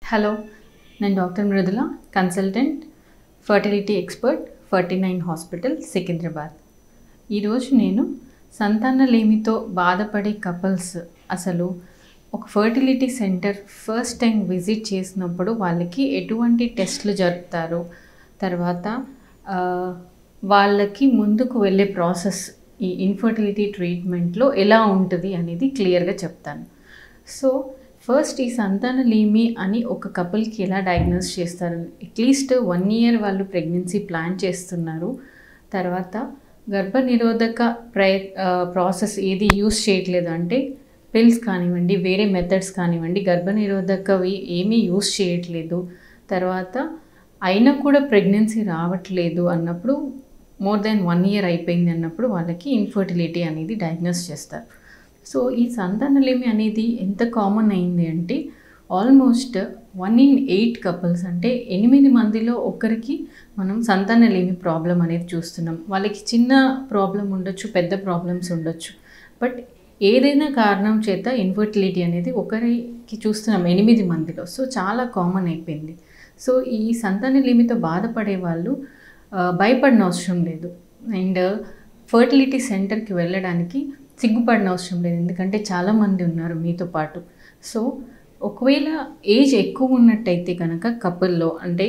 hello నేను doctor Mrudula consultant fertility expert forty nine hospital Secunderabad ఈరోజు నేను సంతానలేమితో బాధపడే కపుల్స్ అసలు ఒక fertility centre first time visit చేసినప్పుడు వాళ్ళకి ఎటువంటి టెస్ట్లు జరుపుతారు తర్వాత ఆ, వాళ్ళకి ముందుకు వెళ్ళే ప్రాసెస్ ఈ ఇన్ఫర్టిలిటీ ట్రీట్మెంట్లో ఎలా ఉంటుంది అనేది క్లియర్గా చెప్తాను సో ఫస్ట్ ఈ సంతానలేమి అని ఒక కపుల్కి ఎలా డయాగ్నోస్ చేస్తారు అట్లీస్ట్ వన్ ఇయర్ వాళ్ళు ప్రెగ్నెన్సీ ప్లాన్ చేస్తున్నారు తర్వాత గర్భనిరోధక ప్రయ ప్రాసెస్ ఏది యూస్ చేయట్లేదు అంటే పిల్స్ కానివ్వండి వేరే మెథడ్స్ కానివ్వండి గర్భనిరోధకవి ఏమీ యూస్ చేయట్లేదు తర్వాత అయినా కూడా ప్రెగ్నెన్సీ రావట్లేదు అన్నప్పుడు మోర్ దెన్ వన్ ఇయర్ అయిపోయింది అన్నప్పుడు వాళ్ళకి ఇన్ఫర్టిలిటీ అనేది డయాగ్నోస్ చేస్తారు సో ఈ సంతానలేమి అనేది ఎంత కామన్ అయింది అంటే almost one in eight couples అంటే ఎనిమిది మందిలో ఒకరికి మనం సంతానలేమి ప్రాబ్లం అనేది చూస్తున్నాం వాళ్ళకి చిన్న ప్రాబ్లం ఉండొచ్చు పెద్ద ప్రాబ్లమ్స్ ఉండొచ్చు బట్ ఏదైనా కారణం చేత ఇన్ఫర్టిలిటీ అనేది ఒకరికి చూస్తున్నాం ఎనిమిది మందిలో సో చాలా కామన్ అయిపోయింది సో ఈ సంతానలేమితో బాధపడే వాళ్ళు ఆ, భయపడిన అవసరం లేదు అండ్ ఫర్టిలిటీ సెంటర్కి వెళ్ళడానికి సిగ్గుపడిన అవసరం లేదు ఎందుకంటే చాలామంది ఉన్నారు మీతో పాటు సో ఒకవేళ ఏజ్ ఎక్కువ ఉన్నట్టయితే కనుక కపుల్లో అంటే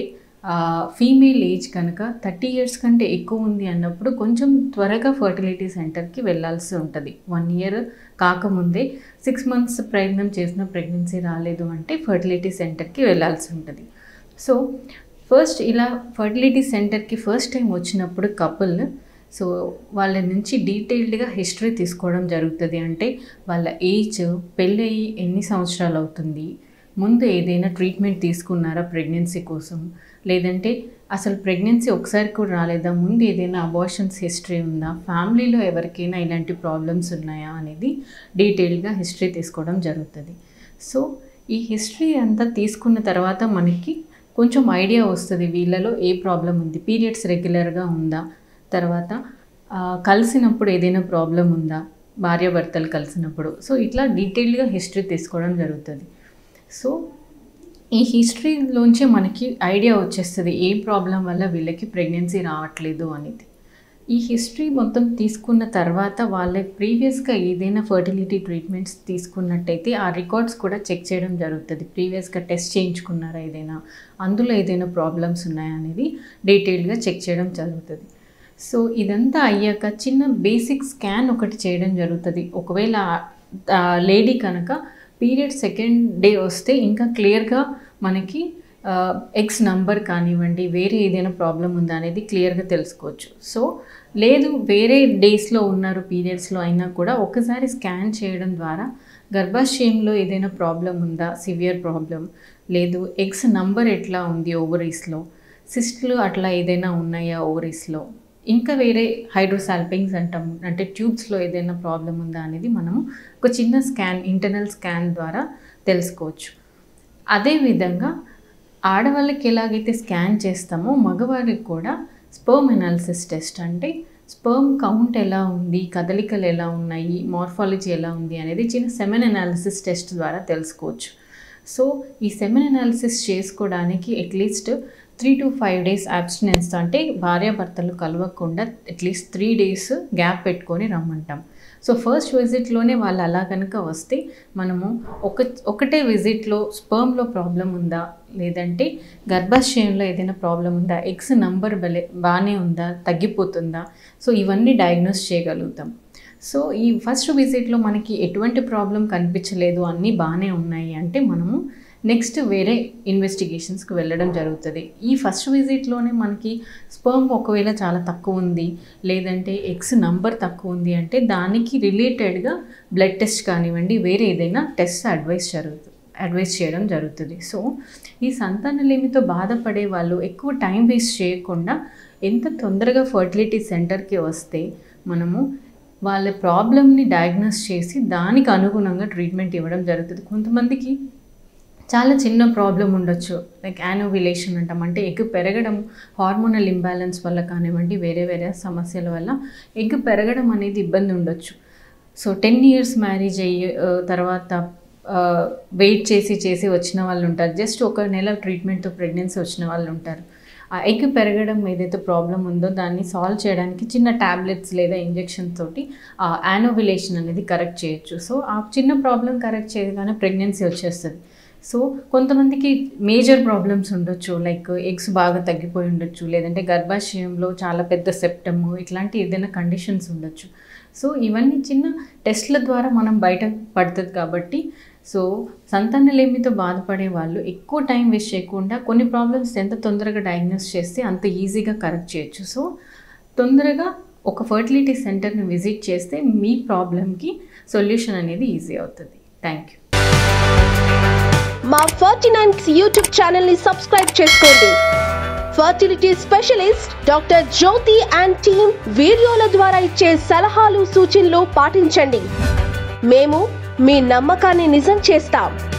ఫీమేల్ ఏజ్ కనుక థర్టీ ఇయర్స్ కంటే ఎక్కువ ఉంది అన్నప్పుడు కొంచెం త్వరగా ఫర్టిలిటీ సెంటర్కి వెళ్ళాల్సి ఉంటుంది వన్ ఇయర్ కాకముందే సిక్స్ మంత్స్ ప్రయత్నం చేసిన ప్రెగ్నెన్సీ రాలేదు అంటే ఫర్టిలిటీ సెంటర్కి వెళ్ళాల్సి ఉంటుంది సో ఫస్ట్ ఇలా ఫర్టిలిటీ సెంటర్కి ఫస్ట్ టైం వచ్చినప్పుడు కపుల్ సో వాళ్ళ నుంచి డీటెయిల్డ్గా హిస్టరీ తీసుకోవడం జరుగుతుంది అంటే వాళ్ళ ఏజ్ పెళ్ళయి ఎన్ని సంవత్సరాలు అవుతుంది ముందు ఏదైనా ట్రీట్మెంట్ తీసుకున్నారా ప్రెగ్నెన్సీ కోసం లేదంటే అసలు ప్రెగ్నెన్సీ ఒకసారి కూడా రాలేదా ముందు ఏదైనా అబార్షన్స్ హిస్టరీ ఉందా ఫ్యామిలీలో ఎవరికైనా ఇలాంటి ప్రాబ్లమ్స్ ఉన్నాయా అనేది డీటెయిల్గా హిస్టరీ తీసుకోవడం జరుగుతుంది సో ఈ హిస్టరీ అంతా తీసుకున్న తర్వాత మనకి కొంచెం ఐడియా వస్తుంది వీళ్ళలో ఏ ప్రాబ్లం ఉంది పీరియడ్స్ రెగ్యులర్గా ఉందా తర్వాత ఆ, కలిసినప్పుడు ఏదైనా ప్రాబ్లం ఉందా భార్యాభర్తలు కలిసినప్పుడు సో ఇట్లా డీటెయిల్గా హిస్టరీ తీసుకోవడం జరుగుతుంది సో ఈ హిస్టరీలోంచే మనకి ఐడియా వచ్చేస్తుంది ఏ ప్రాబ్లం వల్ల వీళ్ళకి ప్రెగ్నెన్సీ రావట్లేదు అనేది ఈ హిస్టరీ మొత్తం తీసుకున్న తర్వాత వాళ్ళ ప్రీవియస్గా ఏదైనా ఫర్టిలిటీ ట్రీట్మెంట్స్ తీసుకున్నట్టయితే ఆ రికార్డ్స్ కూడా చెక్ చేయడం జరుగుతుంది ప్రీవియస్గా టెస్ట్ చేయించుకున్నారా ఏదైనా అందులో ఏదైనా ప్రాబ్లమ్స్ ఉన్నాయా అనేది డీటెయిల్గా చెక్ చేయడం జరుగుతుంది సో ఇదంతా అయ్యాక చిన్న బేసిక్ స్కాన్ ఒకటి చేయడం జరుగుతుంది ఒకవేళ లేడీ కనుక పీరియడ్ సెకండ్ డే వస్తే ఇంకా క్లియర్గా మనకి ఎక్స్ నంబర్ కానివ్వండి వేరే ఏదైనా ప్రాబ్లం ఉందా అనేది క్లియర్గా తెలుసుకోవచ్చు సో లేదు వేరే డేస్లో ఉన్నారు పీరియడ్స్లో అయినా కూడా ఒకసారి స్కాన్ చేయడం ద్వారా గర్భాశయంలో ఏదైనా ప్రాబ్లం ఉందా సివియర్ ప్రాబ్లం లేదు ఎక్స్ నంబర్ ఎట్లా ఉంది ఓవరీస్లో సిస్ట్లు అట్లా ఏదైనా ఉన్నాయా ఓవరీస్లో ఇంకా వేరే హైడ్రోసాల్పింగ్స్ అంటాం అంటే ట్యూబ్స్లో ఏదైనా ప్రాబ్లం ఉందా అనేది మనము ఒక చిన్న స్కాన్ ఇంటర్నల్ స్కాన్ ద్వారా తెలుసుకోవచ్చు అదేవిధంగా ఆడవాళ్ళకి ఎలాగైతే స్కాన్ చేస్తామో మగవారికి కూడా స్పర్మ్ ఎనాలిసిస్ టెస్ట్ అంటే స్పర్మ్ కౌంట్ ఎలా ఉంది కదలికలు ఎలా ఉన్నాయి మార్ఫాలజీ ఎలా ఉంది అనేది చిన్న సెమెన్ ఎనాలిసిస్ టెస్ట్ ద్వారా తెలుసుకోవచ్చు సో ఈ సెమెన్ ఎనాలిసిస్ చేసుకోవడానికి at least three to five days abstinence అంటే భార్యాభర్తలు కలవకుండా అట్లీస్ట్ త్రీ డేస్ గ్యాప్ పెట్టుకొని రమ్మంటాం సో ఫస్ట్ విజిట్లోనే వాళ్ళు అలా కనుక వస్తే మనము ఒక ఒకటే విజిట్లో స్పర్మ్లో ప్రాబ్లం ఉందా లేదంటే గర్భాశయంలో ఏదైనా ప్రాబ్లం ఉందా ఎక్స్ నంబర్ బలే బాగానే ఉందా తగ్గిపోతుందా సో ఇవన్నీ డయాగ్నోస్ చేయగలుగుతాం సో ఈ ఫస్ట్ విజిట్లో మనకి ఎటువంటి ప్రాబ్లం కనిపించలేదు అన్నీ బాగానే ఉన్నాయి అంటే మనము నెక్స్ట్ వేరే ఇన్వెస్టిగేషన్స్కి వెళ్ళడం జరుగుతుంది ఈ ఫస్ట్ విజిట్లోనే మనకి స్పర్మ్ ఒకవేళ చాలా తక్కువ ఉంది లేదంటే ఎక్స్ నంబర్ తక్కువ ఉంది అంటే దానికి రిలేటెడ్గా బ్లడ్ టెస్ట్ కానివ్వండి వేరే ఏదైనా టెస్ట్ అడ్వైస్ జరుగుతుంది అడ్వైస్ చేయడం జరుగుతుంది సో ఈ సంతానలేమితో బాధపడే వాళ్ళు ఎక్కువ టైం వేస్ట్ చేయకుండా ఎంత తొందరగా ఫర్టిలిటీ సెంటర్కి వస్తే మనము వాళ్ళ ప్రాబ్లమ్ని డయాగ్నోస్ చేసి దానికి అనుగుణంగా ట్రీట్మెంట్ ఇవ్వడం జరుగుతుంది కొంతమందికి చాలా చిన్న ప్రాబ్లం ఉండొచ్చు లైక్ యానోవిలేషన్ అంటాం అంటే ఎగ్ పెరగడం హార్మోనల్ ఇంబ్యాలెన్స్ వల్ల కానివ్వండి వేరే వేరే సమస్యల వల్ల ఎగ్ పెరగడం అనేది ఇబ్బంది ఉండొచ్చు సో టెన్ ఇయర్స్ మ్యారేజ్ అయ్యి ఆ, తర్వాత వెయిట్ చేసి చేసి వచ్చిన వాళ్ళు ఉంటారు జస్ట్ ఒక నెల ట్రీట్మెంట్తో ప్రెగ్నెన్సీ వచ్చిన వాళ్ళు ఉంటారు ఆ ఎగ్ పెరగడం ఏదైతే ప్రాబ్లం ఉందో దాన్ని సాల్వ్ చేయడానికి చిన్న ట్యాబ్లెట్స్ లేదా ఇంజెక్షన్ తోటి ఆ యానోవిలేషన్ అనేది కరెక్ట్ చేయొచ్చు సో ఆ చిన్న ప్రాబ్లం కరెక్ట్ చేయగానే ప్రెగ్నెన్సీ వచ్చేస్తుంది సో కొంతమందికి మేజర్ ప్రాబ్లమ్స్ ఉండొచ్చు లైక్ ఎగ్స్ బాగా తగ్గిపోయి ఉండొచ్చు లేదంటే గర్భాశయంలో చాలా పెద్ద సెప్టమ్ ఇట్లాంటి ఏదైనా కండిషన్స్ ఉండొచ్చు సో ఇవన్నీ చిన్న టెస్ట్ల ద్వారా మనం బయట పడుతుంది కాబట్టి సో సంతానలేమితో బాధపడే వాళ్ళు ఎక్కువ టైం వేస్ట్ చేయకుండా కొన్ని ప్రాబ్లమ్స్ ఎంత తొందరగా డయాగ్నోస్ చేస్తే అంత ఈజీగా కరెక్ట్ చేయొచ్చు సో తొందరగా ఒక ఫర్టిలిటీ సెంటర్ని విజిట్ చేస్తే మీ ప్రాబ్లమ్కి సొల్యూషన్ అనేది ఈజీ అవుతుంది థ్యాంక్ యూ మా ఫార్టీ నైన్ యూట్యూబ్ ఛానల్ ని సబ్స్క్రైబ్ చేసుకోండి fertility specialist doctor Jyothi and team వీడియోల ద్వారా ఇచ్చే సలహాలు సూచనలు పాటించండి మేము మీ నమ్మకాన్ని నిజం చేస్తాం